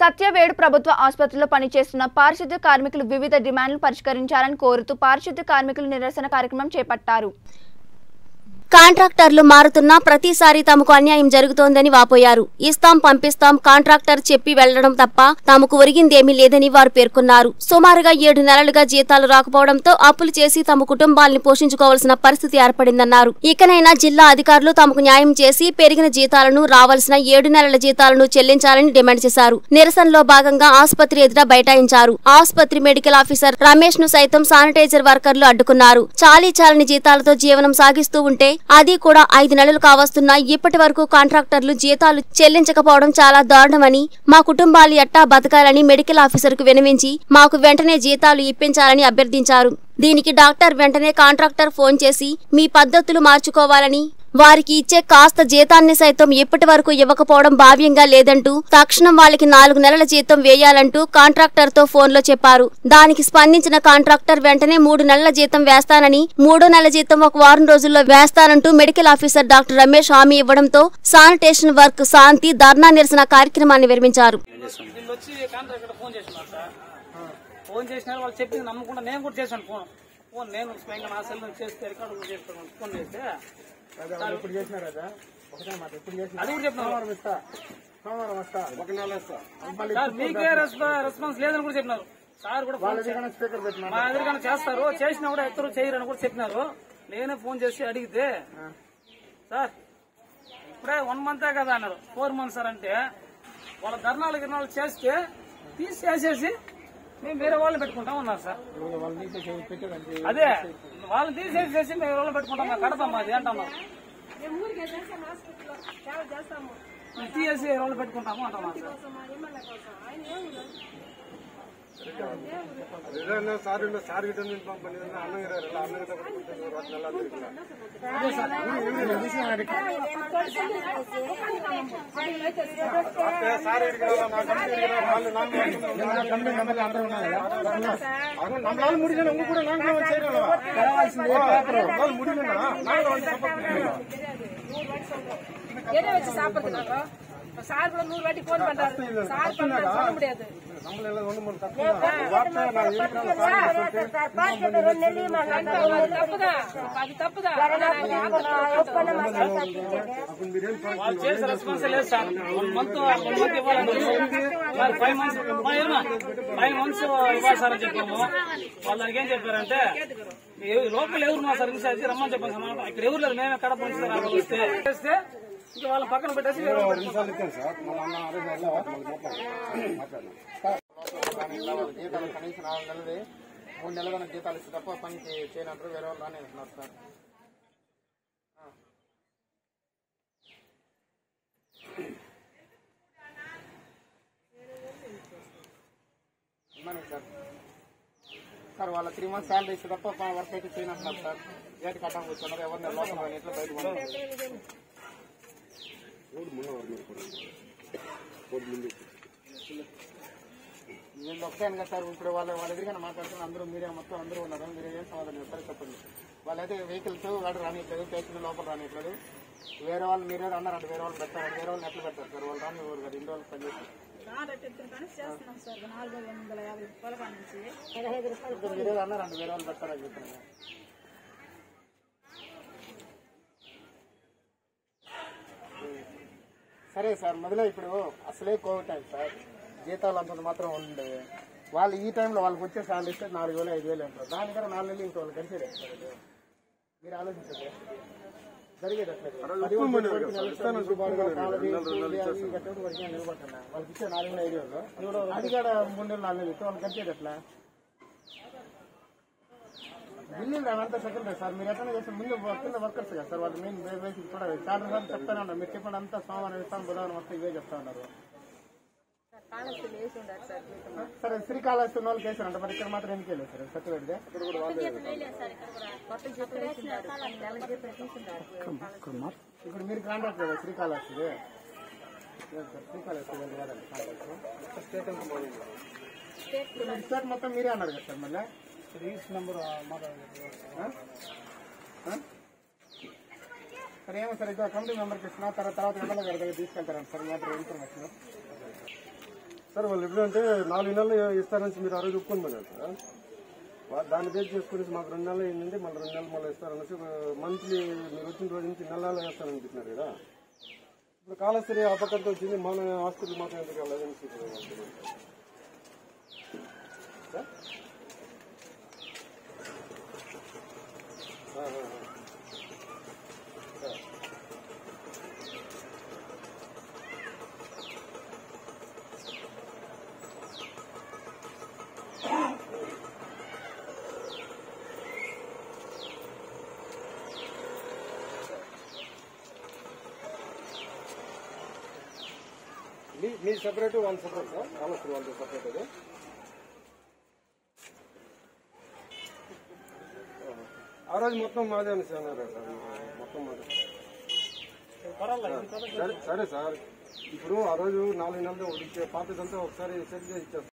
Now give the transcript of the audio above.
సత్యవేడు ప్రభుత్వ ఆసుపత్రిలో పనిచేస్తున్న పారిశుద్ధ్య కార్మికులు వివిధ డిమాండ్లు పరిష్కరించాలని కోరుతూ పారిశుద్ధ్య కార్మికులు నిరసన కార్యక్రమం చేపట్టారు కాంట్రాక్టర్లు మారుతున్నా ప్రతిసారి తమకు అన్యాయం జరుగుతోందని వాపోయారు ఇస్తాం పంపిస్తాం కాంట్రాక్టర్ చెప్పి వెళ్లడం తప్ప తమకు ఒరిగిందేమీ లేదని వారు పేర్కొన్నారు సుమారుగా ఏడు నెలలుగా జీతాలు రాకపోవడంతో అప్పులు చేసి తమ కుటుంబాల్ని పోషించుకోవాల్సిన పరిస్థితి ఏర్పడిందన్నారు ఇకనైనా జిల్లా అధికారులు తమకు న్యాయం చేసి పెరిగిన జీతాలను రావాల్సిన ఏడు నెలల జీతాలను చెల్లించాలని డిమాండ్ చేశారు నిరసనలో భాగంగా ఆసుపత్రి ఎదుట బైఠాయించారు ఆసుపత్రి మెడికల్ ఆఫీసర్ రమేష్ ను సైతం శానిటైజర్ వర్కర్లు అడ్డుకున్నారు చాలీ చాలని జీతాలతో జీవనం సాగిస్తూ ఉంటే అది కూడా ఐదు నెలలు కావస్తున్నా ఇప్పటి వరకు కాంట్రాక్టర్లు జీతాలు చెల్లించకపోవడం చాలా దారుణమని మా కుటుంబాలు ఎట్టా బతకాలని మెడికల్ ఆఫీసర్ కు వినవించి మాకు వెంటనే జీతాలు ఇప్పించాలని అభ్యర్థించారు దీనికి డాక్టర్ వెంటనే కాంట్రాక్టర్ ఫోన్ చేసి మీ పద్ధతులు మార్చుకోవాలని వారికి ఇచ్చే కాస్త జీతాన్ని సైతం ఇప్పటి వరకు ఇవ్వకపోవడం భావ్యంగా లేదంటూ తక్షణం వాళ్ళకి నాలుగు నెలల జీతం వేయాలంటూ కాంట్రాక్టర్ తో ఫోన్ లో చెప్పారు దానికి స్పందించిన కాంట్రాక్టర్ వెంటనే మూడు నెలల జీతం వేస్తానని మూడో నెల జీతం ఒక వారం రోజుల్లో వేస్తానంటూ మెడికల్ ఆఫీసర్ డాక్టర్ రమేష్ హామీ ఇవ్వడంతో శానిటేషన్ వర్క్ శాంతి ధర్నా నిరసన కార్యక్రమాన్ని విరమించారు వీళ్ళు వచ్చి కాంట్రాక్టర్ ఫోన్ చేసినారు సార్ ఫోన్ చేసినారు వాళ్ళు చెప్పింది నమ్మకుండా నేను కూడా చేశాను ఫోన్ ఫోన్ నేను స్వయంగా నా సెల్ నుంచి చేస్తే రికార్డు కూడా చేస్తాను ఫోన్ చేస్తే ఇప్పుడు చేసినారు కదా ఒకటే మాట ఇప్పుడు చేసిన అది కూడా చెప్పినారు సోమవారం ఇస్తా సోమవారం వస్తా ఒక నెల ఇస్తా మళ్ళీ సార్ మీకే రెస్పా- రెస్పాన్స్ లేదని కూడా చెప్పినారు సార్ కూడా ఫోన్ చే- స్పీకర్ పెట్టినా మా ఎదురుగానే చేస్తారు చేసినా కూడా ఎత్తరు చేయరు అని కూడా చెప్పినారు నేనే ఫోన్ చేసి అడిగితే సార్ ఇప్పుడే వన్ మంతే కదా అన్నారు ఫోర్ మంత్స్ సార్ అంటే వాళ్ళ ధర్నాలు గిర్నాలు చేస్తే తీసేసేసి మేము వేరే వాళ్ళని పెట్టుకుంటాం అన్నారు సార్ వాళ్ళు నీకు పెట్టేదండి అదే వాళ్ళని తీసేసేసి మేము వేరే వాళ్ళని పెట్టుకుంటాం మా కడతాం మాది అంటున్నారు తీసేసి వేరే వాళ్ళు పెట్టుకుంటాము అంటున్నారు సార్ సార్ సార్ గిట్ట పంపండి అన్నం ఇరవై అన్నం గిట్ట நம்மளால முடியல உங்க கூட நாங்களும் செய்யறோம் முடியலன்னா நாங்களும் எதை வச்சு சாப்பிடுறாங்க சார் கூட நூறு வாட்டி போன் பண்றாரு சார் பண்ண சொல்ல முடியாது நம்மள எல்லாம் ஒண்ணு மூணு தப்பு வார்த்தை நான் இருக்கிறேன் அது தப்புதான் அது தப்புதான் వాళ్ళు చేసే రెస్పాన్స్ లేదు sir one month one month ఇవ్వాలని ఫైవ్ మంత్స్ ఫైవ్ మంత్స్ ఇవ్వాలి సార్ అని చెప్పాము వాళ్ళు దానికి ఏం చెప్పారంటే ఎవ- లోకల్ ఎవరు మా సార్ ఇన్ఛార్జ్ రమ్మని చెప్పాను సార్ ఇక్కడ ఎవరు లేరు మేమే కడప నుంచి సార్ వాళ్ళు వస్తే చేస్తే ఇంకా వాళ్ళ పక్కన పెట్టేసి వేరే వాళ్ళని పెట్టుకుంటాం. సార్ మళ్ళీ అన్న ఆరోగ్యం మాట్లాడదాం జీతాలు కనీసం నాలుగు నెలలు మూడు నెలలు కనుక జీతాలు ఇస్తే తప్ప పనికి చేయనంటారు వేరే వాళ్ళు రానే అంటున్నారు సార్ ఇమ్మని సార్ సార్ వాళ్ళ త్రీ మంత్స్ శాలరీ ఇస్తే తప్ప వర్క్ అయితే చేయనంటున్నారు సార్ గేట్ కట్టడం కూర్చున్నారు ఎవరిని లోపల రాని ఎట్లా బయట పంపించారు? వీళ్ళు ఒకటే కదా సార్ ఇప్పుడు వాళ్ళ వాళ్ళ ఎదురుగా మాట్లాడుతున్న అందరూ మీడియా మొత్తం అందరూ ఉన్నారు మీరు ఏం సమాధానం చెప్తారో చెప్పండి వాళ్ళైతే వెహికల్స్ వాడు రానియట్లేదు పేషెంట్ లోపల రానియట్లేదు వేరే వాళ్ళు మీరే అన్నారంటే వేరే వాళ్ళు పెట్టారు వేరే వాళ్ళని ఎట్లా పెడతారు సార్ వాళ్ళు రాని కదా ఇన్ని రోజులు పనిచేస్తారు ఇప్పుడు మీరే అన్నారంటే వేరే వాళ్ళు పెడతారని చెప్తున్నాను సరే సార్ మొదలే ఇప్పుడు అసలే కోవిడ్ టైం సార్ జీతాలు అంతంత మాత్రం ఉండే వాళ్ళు ఈ టైంలో వాళ్ళకి వచ్చే సార్లు ఇస్తే నాలుగు వేలు ఐదు వేలు ఉంటారు దాని దగ్గర నాలుగు నెలలు ఇంకో వాళ్ళు గడిచేది ఎట్లా ఇది? మీరు ఆలోచించండి జరిగేది అట్లా అది ఒక కోటి నెలలు దిగుబాటుగా కాలనీ, కూలి అవి ఇవి కట్టడం వాడికి ఏం నిలబడుతున్నా. వాళ్ళకి ఇచ్చే నాలుగు వేల ఐదు వేలు అది కూడా మూడు నెలలు నాలుగు నెలలు ఇస్తే వాళ్ళకి గడిచేది ఎట్లా బిల్లులు అవంతా సెకండరీ సార్ మీరు ఎట్లా చేస్తే ముందు కింద వర్కర్స్ కదా సార్ వాళ్ళు మెయిన్ బేసిక్ కూడా చాలా సార్లు చెప్తానే ఉన్నారు మీరు చెప్పండి అంతా సోమవారం ఇస్తాను బుధవారం వస్తే ఇవే చెప్తా ఉన్నారు సరే శ్రీకాళహస్తి ఉన్న వాళ్ళకి వేసారంట మరి ఇక్కడ మాత్రం ఎందుకు వెళ్ళారు సార్ సత్యవేడిదే ఇక్కడ కూడా వాళ్ళే ఇప్పుడు మీరు కాంట్రాక్ట్ కదా శ్రీకాళహస్తి లేదు సార్ శ్రీకాళహస్తి వెళ్ళి కాదండి కాంట్రాక్ట్ స్టేట్ ఎంత స్టేట్ మొత్తం మీరే అన్నారు కదా సార్ మళ్ళీ నెంబర్ సరే ఏమో సార్ ఇదో కమిటీ మెంబర్కి ఇస్తున్నా తర్వాత తర్వాత ఎండలో గారి దగ్గర తీసుకెళ్తారంట సార్ మాత్రం ఇన్ఫర్మేషన్ సార్ వాళ్ళు ఎప్పుడంటే నాలుగు నెలలు ఇస్తారని మీరు ఆ రోజు ఒప్పుకోమన్నారు సార్ వా- దాన్ని బేస్ చేసుకుని మాకు రెండు నెలలు అయిందంటే మళ్ళీ రెండు నెలలు మళ్ళీ ఇస్తారనేసి మంత్లీ మీరు వచ్చిన రోజు నుంచి నెల నెల వేస్తారని చెప్పినారు కదా ఇప్పుడు కాళహస్తి ఆ పక్కతో వచ్చింది మన హాస్పిటల్ మాత్రం ఎందుకు వెళ్ళదని చెప్పారు సార్? ఆ, ఆ, ఆ. సార్. మీ మీ separate one separate sir Kalahasti వాళ్ళది సెపరేట్ అది ఆ రోజు మొత్తం మాదే అని అన్నారు సార్ మొత్తం మాదే సరే సరే సార్ ఇప్పుడు ఆ రోజు నాలుగు నెలలు ఇచ్చే పాతదంతా ఒకసారి సెట్ చేసి ఇచ్చేస్తాం